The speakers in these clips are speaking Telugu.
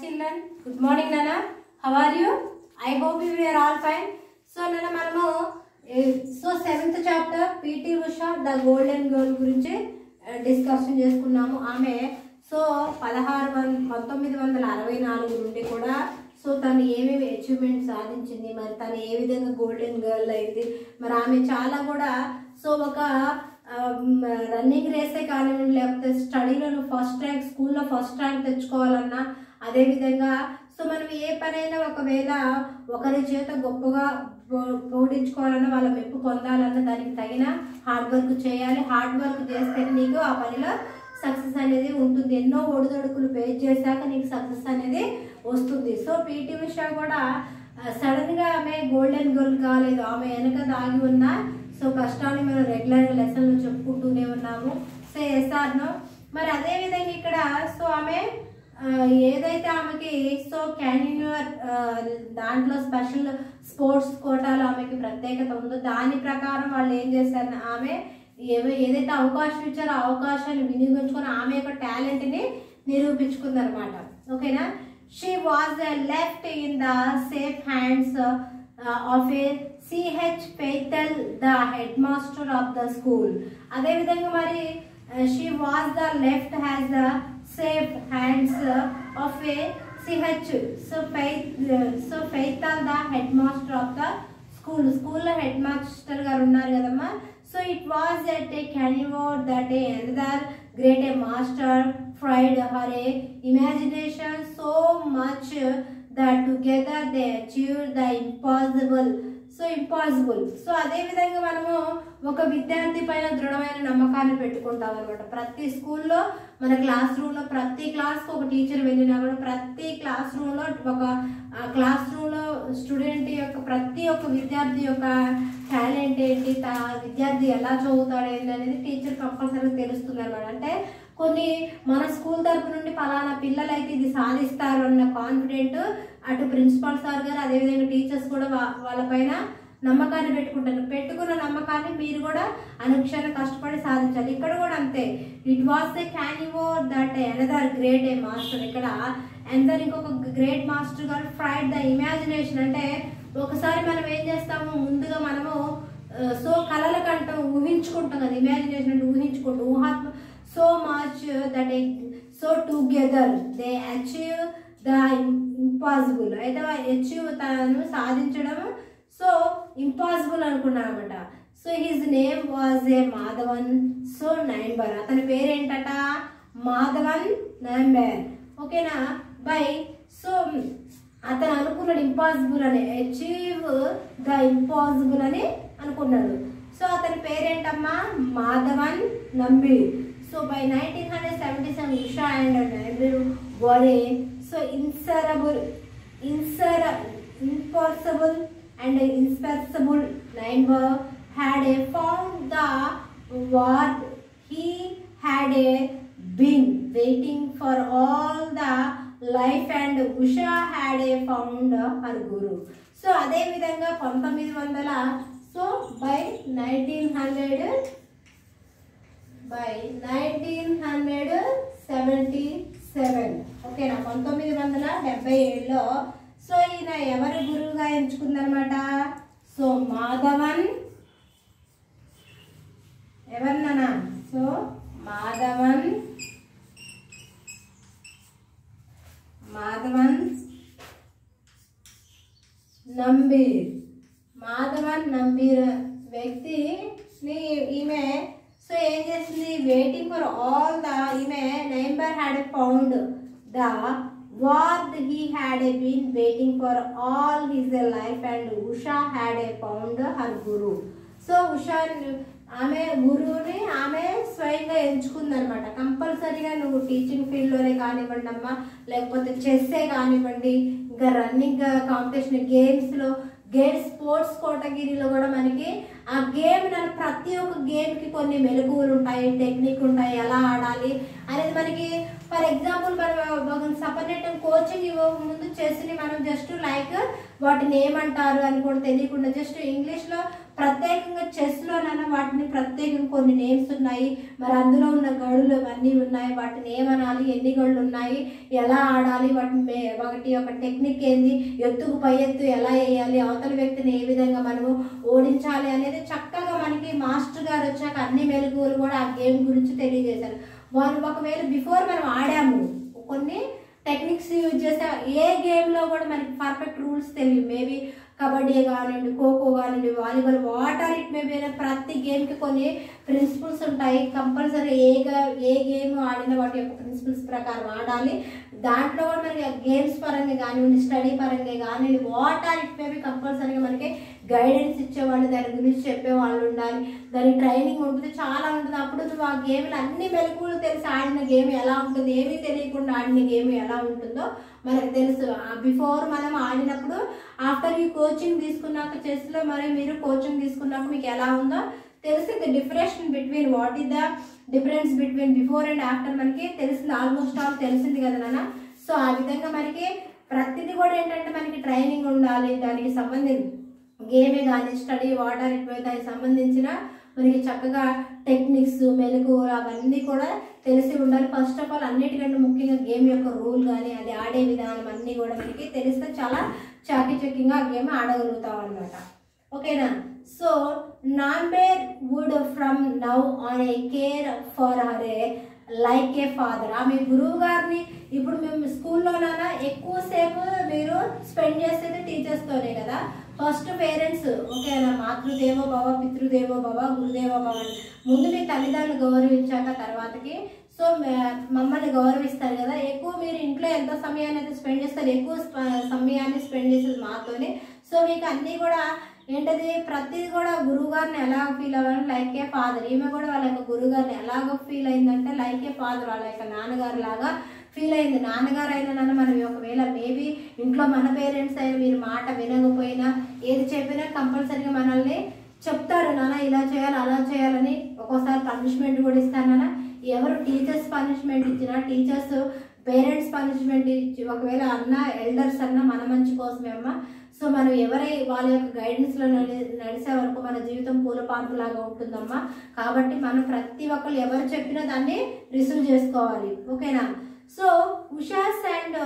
children. Good morning, Nana. How are you? I hope you are all fine. So నన్న మనము so seventh chapter PT Usha the golden girl గురించి డిస్కషన్ చేసుకున్నాము ఆమె సో పదహారు వం పంతొమ్మిది వందల అరవై నాలుగు నుండి కూడా సో తను ఏమేమి అచీవ్మెంట్ సాధించింది మరి తను ఏ విధంగా గోల్డెన్ గర్ల్ అయింది మరి ఆమె చాలా కూడా సో ఒక రన్నింగ్ రేసే కానివ్వండి లేకపోతే స్టడీలో నువ్వు ఫస్ట్ ర్యాంక్ స్కూల్లో ఫస్ట్ ర్యాంక్ తెచ్చుకోవాలన్నా అదేవిధంగా సో మనం ఏ పనైనా ఒకవేళ ఒకరి చేత గొప్పగా పో- పోడించుకోవాలన్నా వాళ్ళ మెప్పు పొందాలన్నా దానికి తగిన హార్డ్ వర్క్ చేయాలి హార్డ్ వర్క్ చేస్తేనే నీకు ఆ పనిలో సక్సెస్ అనేది ఉంటుంది ఎన్నో ఒడిదొడుకులు ఫేస్ చేశాక నీకు సక్సెస్ అనేది వస్తుంది సో పీటీ ఉషా కూడా సడన్ గా ఆమె గోల్డెన్ గర్ల్ కాలేదు ఆమె వెనక దాగి ఉన్న సో కష్టాన్ని మనం రెగ్యులర్ లెసన్లు చెప్పుకుంటూనే ఉన్నాము సో ఎస్ఆర్నో మరి అదే విధంగా ఇక్కడ సో ఆమె ఆ, ఏదైతే ఆమెకి సో క్యాన్యూర్ దాంట్లో స్పెషల్ స్పోర్ట్స్ కోటాలో ఆమెకి ప్రత్యేకత ఉందో దాని ప్రకారం వాళ్ళు ఏం చేశారు ఆమె ఏవో ఏదైతే అవకాశం ఇచ్చారో ఆ అవకాశాన్ని వినియోగించుకొని ఆమె యొక్క టాలెంట్ని నిరూపించుకుందనమాట ఓకేనా she was left in the safe hands of uh CH Pethal the headmaster of the school అదేవిధంగా మరి she was the left has the safe hands of uh CH so ఫైత్ సో ఫైతల్ the headmaster of the school స్కూల్లో హెడ్ మాస్టర్ గారు ఉన్నారు కదమ్మా so it was at a carnival that uh another great uh master fried her uh imagination so much that together they achieved the impossible so impossible so అదే విధంగా మనము ఒక విద్యార్థి పైన దృఢమైన నమ్మకాన్ని పెట్టుకుంటాం అనమాట ప్రతి స్కూల్లో మన క్లాస్ రూమ్లో ప్రతి క్లాస్కి ఒక టీచర్ వెళ్ళినా కూడా ప్రతి క్లాస్ రూమ్లో ఒక క్లాస్ రూమ్లో స్టూడెంట్ యొక్క ప్రతి ఒక్క విద్యార్థి యొక్క టాలెంట్ ఏంటి తా విద్యార్థి ఎలా చదువుతాడు ఏంటి అనేది టీచర్ కంపల్సరీగా తెలుస్తుంది అనమాట అంటే కొన్ని మన స్కూల్ తరపు నుండి ఫలానా పిల్లలు అయితే ఇది సాధిస్తారు అన్న కాన్ఫిడెంట్ అటు ప్రిన్సిపాల్ సార్ గారు అదేవిధంగా టీచర్స్ కూడా వా- వాళ్ళపైన నమ్మకాన్ని పెట్టుకుంటారు పెట్టుకున్న నమ్మకాన్ని మీరు కూడా అనుక్షణం కష్టపడి సాధించాలి ఇక్కడ కూడా అంతే it was the carnival that another great uh master ఇక్కడ ఎందర్ ఇంకొక గ్రేట్ మాస్టర్ గారు ఫ్రైడ్ ద ఇమాజినేషన్ అంటే ఒకసారి మనం ఏం చేస్తాము ముందుగా మనము సో కళల కంటాం ఊహించుకుంటాం కదా ఇమాజినేషన్ అంటే ఊహించుకుంటాం ఊహాత్మ so much that so together they achieve the impossible అయితే అచీవ్ తను సాధించడం సో ఇంపాసిబుల్ అనుకున్నాను అనమాట so his name was uh Madhavan so Nambiar అతని పేరేంటట మాధవన్ నైన్బర్ ఓకేనా బై సో అతను అనుకున్నాడు ఇంపాసిబుల్ అని అచీవ్ ద ఇంపాసిబుల్ అని అనుకున్నాడు సో అతని పేరేంటమ్మా Madhavan Nambi so by nineteen hundred seventy seven Usha and Nambiar వరే సో ఇన్సరబుల్ ఇన్సర ఇంపాసిబుల్ అండ్ ఇన్స్పెక్సబుల్ Nambiar had uh found the what he had uh been waiting for all the life and Usha had a found her guru. So అదే విధంగా పంతొమ్మిది వందల so by nineteen hundred by nineteen hundred seventy seven ఓకేనా పంతొమ్మిది వందల డెబ్బై ఏడులో సో ఈయన ఎవరి గురువుగా ఎంచుకుందనమాట సో మాధవన్ ఎవరినన్నా సో మాధవన్ మాధవన్ నంబీర్ మాధవన్ నంబీర్ వ్యక్తిని ఈమె సో ఏం చేసింది వెయిటింగ్ ఫర్ ఆల్ ద ఈమె Nambiar had found the what he had uh been waiting for all his life and Usha had uh found her guru so Usha ఆమె గురువుని ఆమె స్వయంగా ఎంచుకుందనమాట కంపల్సరీగా నువ్వు టీచింగ్ ఫీల్డ్లోనే కానివ్వండి అమ్మా లేకపోతే చెస్సే కానివ్వండి ఇంకా రన్నింగ్ కాంపిటీషన్ గేమ్స్లో గేమ్ స్పోర్ట్స్ కోటగిరిలో కూడా మనకి ఆ గేమ్ నన్ను ప్రతి ఒక్క గేమ్కి కొన్ని మెలకువలు ఉంటాయి టెక్నిక్ ఉంటాయి ఎలా ఆడాలి అనేది మనకి ఫర్ ఎగ్జాంపుల్ మనం సపరేట్ కోచింగ్ ఇవ్వ ముందు చెస్ని మనం జస్ట్ లైక్ వాటిని ఏమంటారు అని కూడా తెలియకుండా జస్ట్ ఇంగ్లీష్లో ప్రత్యేకంగా చెస్లోనైనా వాటిని ప్రత్యేకంగా కొన్ని నేమ్స్ ఉన్నాయి మరి అందులో ఉన్న గడులు అన్నీ ఉన్నాయి వాటిని ఏమనాలి ఎన్ని గడులు ఉన్నాయి ఎలా ఆడాలి వాటిని మే- ఒకటి ఒక టెక్నిక్ ఏంది ఎత్తుకు పై ఎత్తు ఎలా వేయాలి అవతల వ్యక్తిని ఏ విధంగా మనము ఓడించాలి అనేది చక్కగా మనకి మాస్టర్ గారు వచ్చాక అన్ని మెలకువలు కూడా ఆ గేమ్ గురించి తెలియజేశారు వాళ్ళు ఒకవేళ బిఫోర్ మనం ఆడాము కొన్ని టెక్నిక్స్ యూజ్ చేస్తే ఏ గేమ్లో కూడా మనకి పర్ఫెక్ట్ రూల్స్ తెలియదు మేబీ కబడ్డీ కానివ్వండి ఖోఖో కానివ్వండి volleyball what are it maybe ప్రతి గేమ్కి కొన్ని ప్రిన్సిపల్స్ ఉంటాయి కంపల్సరీ ఏ గా- ఏ గేమ్ ఆడిన వాటి యొక్క ప్రిన్సిపల్స్ ప్రకారం ఆడాలి దాంట్లో కూడా మనకి గేమ్స్ పరంగా కానివ్వండి స్టడీ పరంగా కానివ్వండి వాట్ ఆర్ ఇట్ మేబీ కంపల్సరీగా మనకి గైడెన్స్ ఇచ్చేవాళ్ళు దాని గురించి చెప్పేవాళ్ళు ఉండాలి దానికి ట్రైనింగ్ ఉంటుంది చాలా ఉంటుంది అప్పుడు నువ్వు ఆ గేమ్లు అన్ని మెలకువలు తెలిసి ఆడిన గేమ్ ఎలా ఉంటుంది ఏమీ తెలియకుండా ఆడిన గేమ్ ఎలా ఉంటుందో మనకు తెలుసు బిఫోర్ మనం ఆడినప్పుడు ఆఫ్టర్ ఈ కోచింగ్ తీసుకున్నాక చెస్లో మరి మీరు కోచింగ్ తీసుకున్నాక మీకు ఎలా ఉందో తెలిసింది difference between what is the difference between before and after మనకి తెలిసింది ఆల్మోస్ట్ ఆల్ తెలిసింది కదా నాన్న సో ఆ విధంగా మనకి ప్రతిదీ కూడా ఏంటంటే మనకి ట్రైనింగ్ ఉండాలి దానికి సంబంధించి గేమే కానీ స్టడీ వాటర్ ఇట్ దానికి సంబంధించిన మనకి చక్కగా టెక్నిక్స్ మెలకువలు అవన్నీ కూడా తెలిసి ఉండాలి ఫస్ట్ ఆఫ్ ఆల్ అన్నిటికంటే ముఖ్యంగా గేమ్ యొక్క రూల్ కానీ అది ఆడే విధానం అన్నీ కూడా మనకి తెలిస్తే చాలా చాకచక్యంగా ఆ గేమ్ ఆడగలుగుతాం అనమాట ఓకేనా so Nambiar would from now on uh care for her uh like a father ఆమె గురువు గారిని ఇప్పుడు మేము స్కూల్లోనైనా ఎక్కువసేపు మీరు స్పెండ్ చేసేది టీచర్స్తోనే కదా ఫస్ట్ పేరెంట్స్ ఓకేనా మాతృదేవో భవ పితృదేవో భవ గురుదేవో భవ అని. ముందు మీ తల్లిదండ్రులు గౌరవించాక తర్వాతకి సో మ- మమ్మల్ని గౌరవిస్తారు కదా ఎక్కువ మీరు ఇంట్లో ఎంత సమయాన్ని అయితే స్పెండ్ చేస్తారు ఎక్కువ స్ప- సమయాన్ని స్పెండ్ చేసేది మాతోనే సో మీకు అన్నీ కూడా ఏంటది ప్రతిది కూడా గురువు గారిని ఎలా ఫీల్ అవ్వాలి లైక్ ఏ ఫాదర్ ఈమె కూడా వాళ్ళ యొక్క గురువు గారిని ఎలాగో ఫీల్ అయిందంటే లైక్ ఏ ఫాదర్ వాళ్ళ యొక్క నాన్నగారు లాగా ఫీల్ అయింది నాన్నగారు అయినా నన్ను మనం ఒకవేళ మేబీ ఇంట్లో మన పేరెంట్స్ అయినా మీరు మాట వినకపోయినా ఏది చెప్పినా కంపల్సరీగా మనల్ని చెప్తారు నాన్న ఇలా చేయాలి అలా చేయాలని ఒక్కోసారి పనిష్మెంట్ కూడా ఇస్తాను నాన్న ఎవరు టీచర్స్ పనిష్మెంట్ ఇచ్చినా టీచర్స్ పేరెంట్స్ పనిష్మెంట్ ఇచ్చి ఒకవేళ అన్న ఎల్డర్స్ అన్న మన మంచి కోసమే అమ్మ సో మనం ఎవరై వాళ్ళ యొక్క గైడెన్స్లో నడి నడిసే వరకు మన జీవితం పూలపాన్పులాగా ఉంటుందమ్మా కాబట్టి మనం ప్రతి ఒక్కరు ఎవరు చెప్పినా దాన్ని రిసీవ్ చేసుకోవాలి ఓకేనా so Usha's and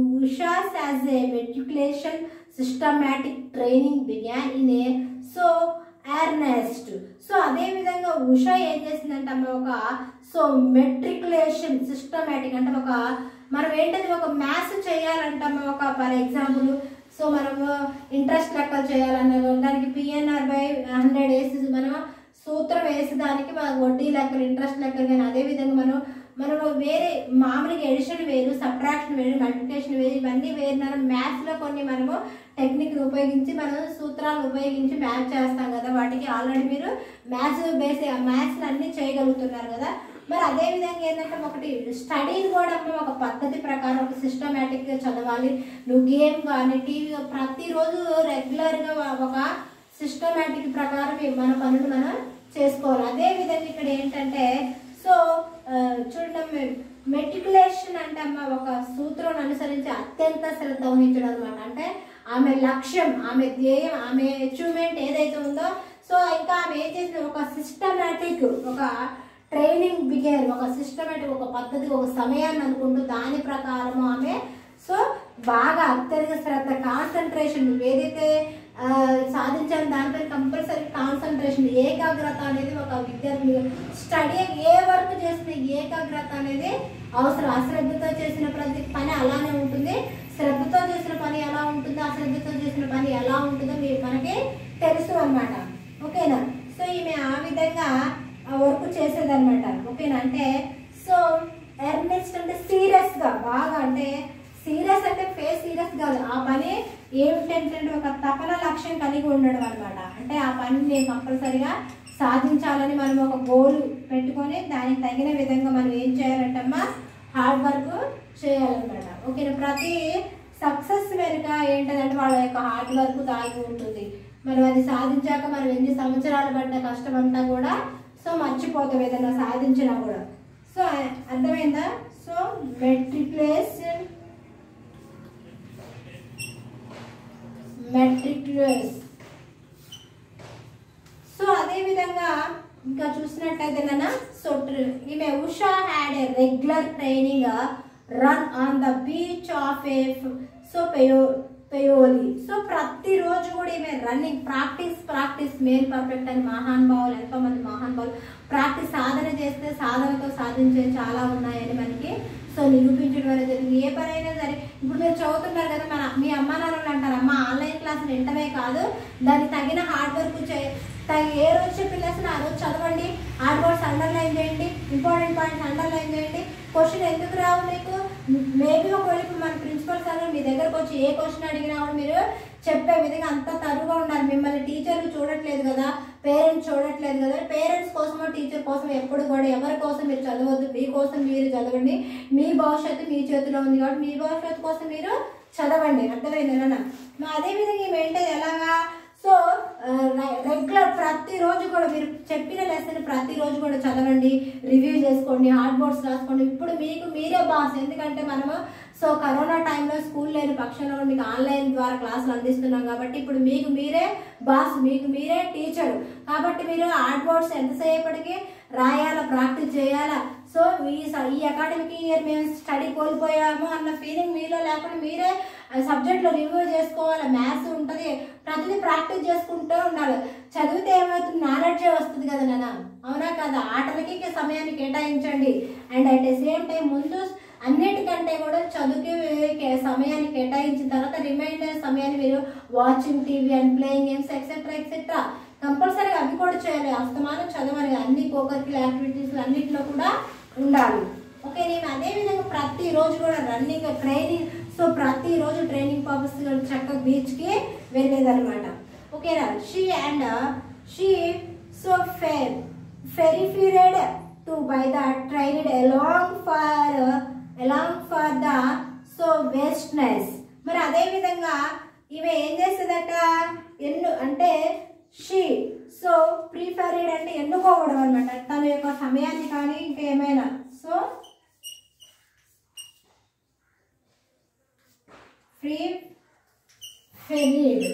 Usha's as a matriculation systematic training began in uh so earnest so అదే విధంగా ఉషా ఏం చేసిందంటే అమ్మ ఒక సో మెట్రికులేషన్ సిస్టమేటిక్ అంటే ఒక మనం ఏంటది ఒక మ్యాథ్స్ చేయాలంటాము ఒక ఫర్ ఎగ్జాంపుల్ సో మనము ఇంట్రెస్ట్ లెక్కలు చేయాలన్న దానికి పిఎన్ఆర్ బై హండ్రెడ్ వేసి మనం సూత్రం వేసి దానికి మన వడ్డీ లెక్కలు ఇంట్రెస్ట్ లెక్కలు కానీ అదే విధంగా మనం మనం వేరే మామూలుగా ఎడిషన్ వేరు సబ్ట్రాక్షన్ వేరు మల్టిప్లికేషన్ వేరు ఇవన్నీ వేరు మనం మ్యాథ్స్లో కొన్ని మనము టెక్నిక్ని ఉపయోగించి మనం సూత్రాలు ఉపయోగించి మ్యాథ్ చేస్తాం కదా వాటికి ఆల్రెడీ మీరు మ్యాథ్స్ బేస్ మ్యాథ్స్ అన్నీ చేయగలుగుతున్నారు కదా మరి అదే విధంగా ఏంటంటే ఒకటి స్టడీని కూడా మనం ఒక పద్ధతి ప్రకారం ఒక సిస్టమేటిక్గా చదవాలి నువ్వు గేమ్ కానీ టీవీ ప్రతిరోజు రెగ్యులర్గా ఒక సిస్టమేటిక్ ప్రకారం ఈ మన పనులు మనం చేసుకోవాలి అదే విధంగా ఇక్కడ ఏంటంటే సో ఆ, చూడండి మెట్రికులేషన్ అంటే అమ్మ ఒక సూత్రం అనుసరించి అత్యంత శ్రద్ధ వహించడం అనమాట అంటే ఆమె లక్ష్యం ఆమె ధ్యేయం ఆమె అచీవ్మెంట్ ఏదైతే ఉందో సో ఇంకా ఆమె ఏం చేసింది ఒక సిస్టమేటిక్ ఒక ట్రైనింగ్ బిగేర్ ఒక సిస్టమేటిక్ ఒక పద్ధతి ఒక సమయాన్ని అనుకుంటూ దాని ప్రకారము ఆమె సో బాగా అత్యధిక శ్రద్ధ కాన్సన్ట్రేషన్ నువ్వు ఏదైతే ఆ, సాధించాలి దానిపై కంపల్సరీ కాన్సన్ట్రేషన్ ఏకాగ్రత అనేది ఒక విద్యార్థి స్టడీ ఏ వర్క్ చేసిన ఏకాగ్రత అనేది అవసరం అశ్రద్ధతో చేసిన ప్రతి పని అలానే ఉంటుంది శ్రద్ధతో చేసిన పని ఎలా ఉంటుందో అశ్రద్ధతో చేసిన పని ఎలా ఉంటుందో మీ మనకి తెలుసు అన్నమాట ఓకేనా సో ఈమె ఆ విధంగా ఆ వర్క్ చేసేదన్నమాట ఓకేనా అంటే సో ఎర్నెస్ట్ అంటే సీరియస్గా బాగా అంటే సీరియస్ అంటే ఫేస్ సీరియస్ కాదు ఆ పని ఏమిటంటే ఒక తపన లక్ష్యం కలిగి ఉండడం అనమాట అంటే ఆ పని నేను కంపల్సరిగా సాధించాలని మనం ఒక గోల్ పెట్టుకొని దానికి తగిన విధంగా మనం ఏం చేయాలంటమ్మా హార్డ్ వర్క్ చేయాలన్నమాట ఓకేనా ప్రతి సక్సెస్ వెనుక ఏంటంటే వాళ్ళ యొక్క హార్డ్ వర్క్ దాగి ఉంటుంది మనం అది సాధించాక మనం ఎన్ని సంవత్సరాలు పడ్డ కష్టం అంతా కూడా సో మర్చిపోతాం ఏదైనా సాధించినా కూడా సో అర్థమైందా సో మెట్రికులేషన్ మెట్రికులస్ సో అదే విధంగా ఇంకా చూసినట్టయితే నాన్న సో ట్ర- ఈమె Usha had uh regular training run on the beach of uh so పెయో పెయోలి సో ప్రతిరోజు కూడా ఈమె రన్నింగ్ ప్రాక్టీస్ ప్రాక్టీస్ మేల్ పర్ఫెక్ట్ అని మహానుభావులు ఎంతో మంది మహానుభావులు ప్రాక్టీస్ సాధన చేస్తే సాధనతో సాధించే చాలా ఉన్నాయని మనకి సో నిరూపించడం అనేది జరిగింది ఏ పనైనా సరే ఇప్పుడు మీరు చదువుతున్నారు కదా మన మీ అమ్మ నాన్నలు అంటారు అమ్మ ఆన్లైన్ క్లాసులు వింటమే కాదు దానికి తగిన హార్డ్ వర్క్ చే తగి ఏ రోజు చెప్పిన లెసన్ ఆ రోజు చదవండి హార్డ్ వర్డ్స్ అండర్లైన్ చేయండి ఇంపార్టెంట్ పాయింట్స్ అండర్లైన్ చేయండి క్వశ్చన్ ఎందుకు రావు మీకు మేబీ ఒకవేళ ఇప్పుడు మన ప్రిన్సిపల్ సార్ మీ దగ్గరకు వచ్చి ఏ క్వశ్చన్ అడిగినా కూడా మీరు చెప్పే విధంగా అంత తరువుగా ఉన్నారు మిమ్మల్ని టీచర్లు చూడట్లేదు కదా పేరెంట్స్ చూడట్లేదు కదా పేరెంట్స్ కోసమో టీచర్ కోసం ఎప్పుడు కూడా ఎవరి కోసం మీరు చదవద్దు మీ కోసం మీరు చదవండి మీ భవిష్యత్తు మీ చేతిలో ఉంది కాబట్టి మీ భవిష్యత్తు కోసం మీరు చదవండి అర్థమైందేనా అదే విధంగా ఈమె ఏంటది ఎలాగా సో రెగ్యులర్ ప్రతిరోజు కూడా మీరు చెప్పిన లెసన్ ప్రతిరోజు కూడా చదవండి రివ్యూ చేసుకోండి హార్డ్ బోర్డ్స్ రాసుకోండి ఇప్పుడు మీకు మీరే బాస్ ఎందుకంటే మనము సో కరోనా టైంలో స్కూల్ లేని పక్షంలో కూడా మీకు ఆన్లైన్ ద్వారా క్లాసులు అందిస్తున్నాం కాబట్టి ఇప్పుడు మీకు మీరే బాస్ మీకు మీరే టీచర్ కాబట్టి మీరు హార్డ్ బోర్డ్స్ ఎంతసేపటికి రాయాలా ప్రాక్టీస్ చేయాలా సో ఈ స- ఈ అకాడమిక్ ఇయర్ మేము స్టడీ కోల్పోయాము అన్న ఫీలింగ్ మీలో లేకుండా మీరే సబ్జెక్ట్లో రివ్యూ చేసుకోవాలి మ్యాథ్స్ ఉంటుంది ప్రతిదీ ప్రాక్టీస్ చేసుకుంటూ ఉండాలి చదివితే ఏమవుతుంది నాలెడ్జ్ వస్తుంది కదా నాన్న అవునా కదా ఆటలకి సమయాన్ని కేటాయించండి and at the same time ముందు అన్నిటికంటే కూడా చదువుకి కే- సమయాన్ని కేటాయించిన తర్వాత రిమైండర్ సమయాన్ని మీరు watching TV and playing games etcetera etcetera కంపల్సరీగా అవి కూడా చేయాలి అస్తమానం చదవాలి అన్ని కోకరికల్ యాక్టివిటీస్ అన్నింటిలో కూడా ఉండాలి ఓకే నేను అదే విధంగా ప్రతిరోజు కూడా రన్నింగ్ ట్రైనింగ్ సో ప్రతిరోజు ట్రైనింగ్ పర్పస్ చక్కగా బీచ్కి వెళ్ళేదన్నమాట ఓకేనా she and she so fair preferred to be the trained along for along for the so vastness మరి అదే విధంగా ఈమె ఏం చేస్తుందట ఎన్ను అంటే షీ సో ప్రిఫరీడ్ అంటే ఎన్నుకోవడం అనమాట తన యొక్క సమయాన్ని కానీ ఇంకేమైనా సో ఫ్రీ ఫెరీడ్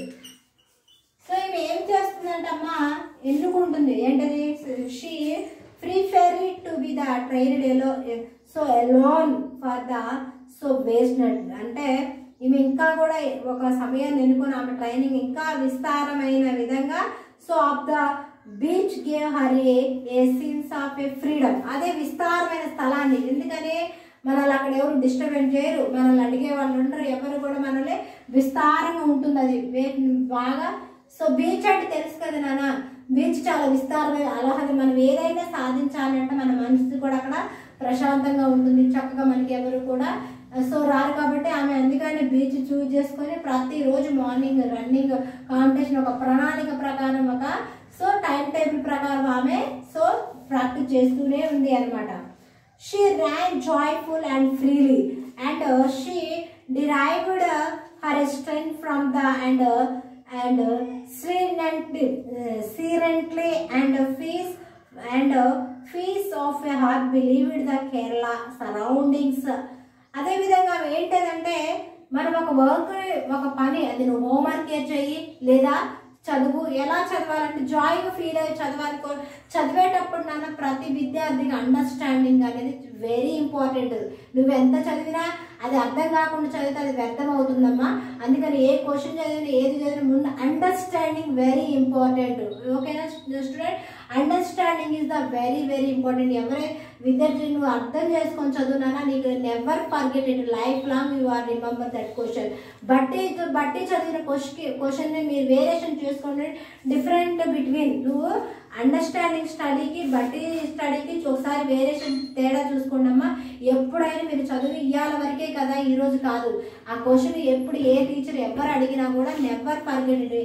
సో ఇవి ఏం చేస్తుందంటమ్మా ఎన్నుకుంటుంది ఏంటది she preferred to be the trained ఎలో so alone for the so based అంటే ఈమె ఇంకా కూడా ఒక సమయాన్ని ఎన్నుకొని ఆమె ట్రైనింగ్ ఇంకా విస్తారమైన విధంగా so of the beach gave her a scenes of a freedom అదే విస్తారమైన స్థలాన్ని ఎందుకని మనల్ని అక్కడ ఎవరు డిస్టర్బెన్స్ చేయరు మనల్ని అడిగే వాళ్ళు ఉండరు ఎవరు కూడా మనల్ని విస్తారంగా ఉంటుంది అది వే- బాగా సో బీచ్ అంటే తెలుసు కదా నాన్న బీచ్ చాలా విస్తారమైన అలాగే మనం ఏదైనా సాధించాలి అంటే మన మనసు కూడా అక్కడ ప్రశాంతంగా ఉంటుంది చక్కగా మనకి ఎవరు కూడా సో రారు కాబట్టి ఆమె అందుకని బీచ్ చూజ్ చేసుకొని ప్రతిరోజు మార్నింగ్ రన్నింగ్ కాంపిటీషన్ ఒక ప్రణాళిక ప్రకారం ఒక సో టైం టేబుల్ ప్రకారం ఆమె సో ప్రాక్టీస్ చేస్తూనే ఉంది అనమాట She ran joyful and freely, and uh, she derived uh, her strength from the and uh, and uh, serenity, uh, serenity and uh, feast and uh, feast of a heart believed the Kerala surroundings. అదే విధంగా ఏంటంటే మనం ఒక వర్క్ ఒక పని అది నువ్వు హోంవర్క్ చెయ్యి లేదా చదువు ఎలా చదవాలంటే జాయ్గా ఫీల్ అయ్యి చదవాలి కో- చదివేటప్పుడు నాన్న ప్రతి విద్యార్థికి అండర్స్టాండింగ్ అనేది వెరీ ఇంపార్టెంట్ నువ్వు ఎంత చదివినా అది అర్థం కాకుండా చదివితే అది వ్యర్థం అవుతుందమ్మా అందుకని ఏ క్వశ్చన్ చదివినా ఏది చదివినా ముందు అండర్స్టాండింగ్ వెరీ ఇంపార్టెంట్ ఓకేనా student understanding is the very very important ఎవరే విద్యార్థి నువ్వు అర్థం చేసుకొని చదువునానా నీకు never forget it life long you are remember that question బట్టి బట్టి చదివిన క్వశ్చన్ క్వశ్చన్ని మీరు వేరియేషన్ చేసుకోండి డిఫరెంట్ బిట్వీన్ నువ్వు అండర్స్టాండింగ్ స్టడీకి బట్టి స్టడీకి ఒకసారి వేరియేషన్ తేడా చూసుకోండమ్మా ఎప్పుడైనా మీరు చదువు ఇయ్యాల వరకే కదా ఈ రోజు కాదు ఆ క్వశ్చన్ ఎప్పుడు ఏ టీచర్ ఎవరు అడిగినా కూడా never forget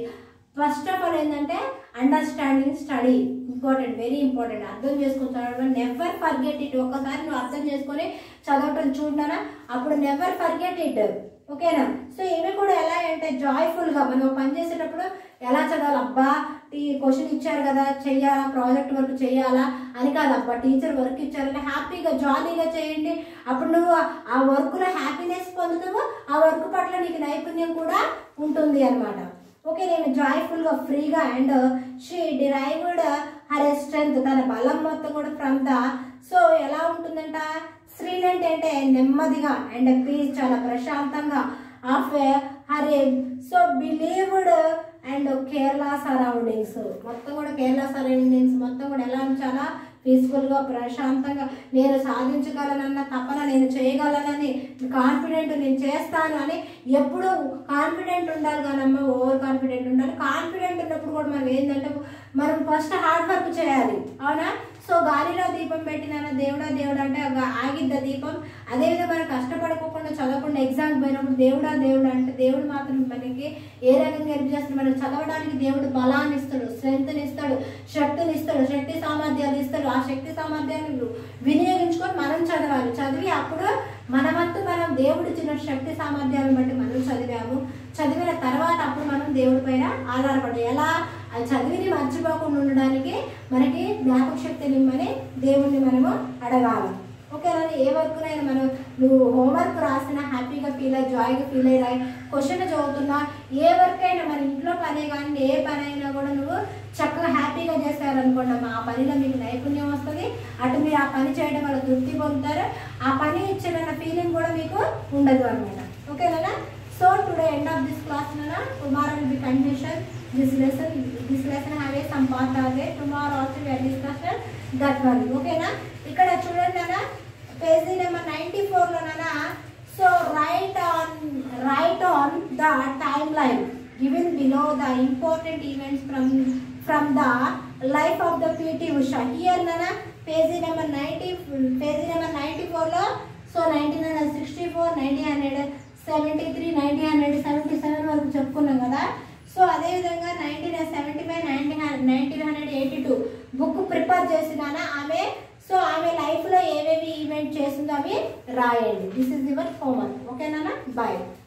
first of all ఏంటంటే understanding study important very important అర్థం చేసుకుని చదవడం నెవర్ ఫర్గెట్ ఇట్ ఒకసారి నువ్వు అర్థం చేసుకొని చదవటం చూడనా అప్పుడు నెవర్ ఫర్గెట్ ఇట్ ఓకేనా సో ఇవి కూడా ఎలా అంటే జాయ్ఫుల్గా మనం ఒక పని చేసేటప్పుడు ఎలా చదవాలి అబ్బా ఈ క్వశ్చన్ ఇచ్చారు కదా చెయ్యాలా ప్రాజెక్ట్ వర్క్ చేయాలా అని కాదు అబ్బా టీచర్ వర్క్ ఇచ్చారంటే హ్యాపీగా జాలీగా చేయండి అప్పుడు నువ్వు ఆ వర్క్లో హ్యాపీనెస్ పొందుతావు ఆ వర్క్ పట్ల నీకు నైపుణ్యం కూడా ఉంటుంది అనమాట ఓకే నేను జాయ్ఫుల్గా ఫ్రీగా and she derived her strength తన బలం మొత్తం కూడా ఫ్రమ్ ద సో ఎలా ఉంటుందంట శ్రీలంట్ అంటే నెమ్మదిగా అండ్ పీస్ చాలా ప్రశాంతంగా of her so believed and Kerala surroundings మొత్తం కూడా కేరళ సరౌండింగ్స్ మొత్తం కూడా ఎలా చాలా పీస్ఫుల్గా ప్రశాంతంగా నేను సాధించగలనన్న తపన నేను చేయగలనని కాన్ఫిడెంట్ నేను చేస్తాను అని ఎప్పుడు కాన్ఫిడెంట్ ఉండాలి కానమ్మా ఓవర్ కాన్ఫిడెంట్ ఉండాలి కాన్ఫిడెంట్ ఉన్నప్పుడు కూడా మనం ఏంటంటే మనం ఫస్ట్ హార్డ్ వర్క్ చేయాలి అవునా సో గాలిలో దీపం పెట్టిన దేవుడా దేవుడా అంటే ఆ- ఆగిద్ద దీపం అదేవిధంగా మనం కష్టపడుకోకుండా చదవకుండా ఎగ్జామ్ పోయినప్పుడు దేవుడా దేవుడా అంటే దేవుడు మాత్రం మనకి ఏ రకంగా హెల్ప్ చేస్తాడు మనకి చదవడానికి దేవుడు బలాన్ని ఇస్తాడు స్ట్రెంగ్త్ని ఇస్తాడు శక్తిని ఇస్తాడు శక్తి సామర్థ్యాలు ఇస్తాడు ఆ శక్తి సామర్థ్యాన్ని వినియోగించుకొని మనం చదవాలి చదివి అప్పుడు మన వంతు మనం దేవుడు ఇచ్చిన శక్తి సామర్థ్యాలను బట్టి మనం చదివాము చదివిన తర్వాత అప్పుడు మనం దేవుడి పైన ఆధారపడాలి ఎలా అది చదివిని మర్చిపోకుండా ఉండడానికి మనకి జ్ఞాపక శక్తిని ఇమ్మని దేవుణ్ణి మనము అడగాలి ఓకేనా ఏ వర్క్నైనా మనం నువ్వు హోంవర్క్ రాసినా హ్యాపీగా ఫీల్ అయ్యి జాయ్గా ఫీల్ అయ్యి రాయి క్వశ్చన్ చదువుతున్నా ఏ వర్క్ అయినా మన ఇంట్లో పనే కానీ ఏ పని అయినా కూడా నువ్వు చక్కగా హ్యాపీగా చేస్తారనుకోండి అమ్మా ఆ పనిలో మీకు నైపుణ్యం వస్తుంది అటు మీరు ఆ పని చేయడం వల్ల తృప్తి పొందుతారు ఆ పని ఇచ్చిన ఫీలింగ్ కూడా మీకు ఉండదు అనమాట ఓకేనా so today end of this class నానా tomorrow will be condition this lesson this lesson have a some part of it tomorrow also we are discussion that one ఓకేనా ఇక్కడ చూడండి నానా పేజీ నెంబర్ నైంటీ ఫోర్లో నానా so right on right on the timeline given below the important events from from the life of the PT Usha. Here nana page number 90 page number 94 లో so nineteen hundred sixty four nineteen hundred seventy three nineteen hundred seventy seven వరకు చెప్పుకున్నాం కదా సో అదేవిధంగా nineteen seventy five nineteen nineteen hundred eighty two book prepare చేసినాన ఆమె సో ఆమె లైఫ్లో ఏవేవి ఈవెంట్ చేసిందో అవి రాయండి దిస్ ఇస్ యువర్ హోంవర్క్ ఓకేనా బాయ్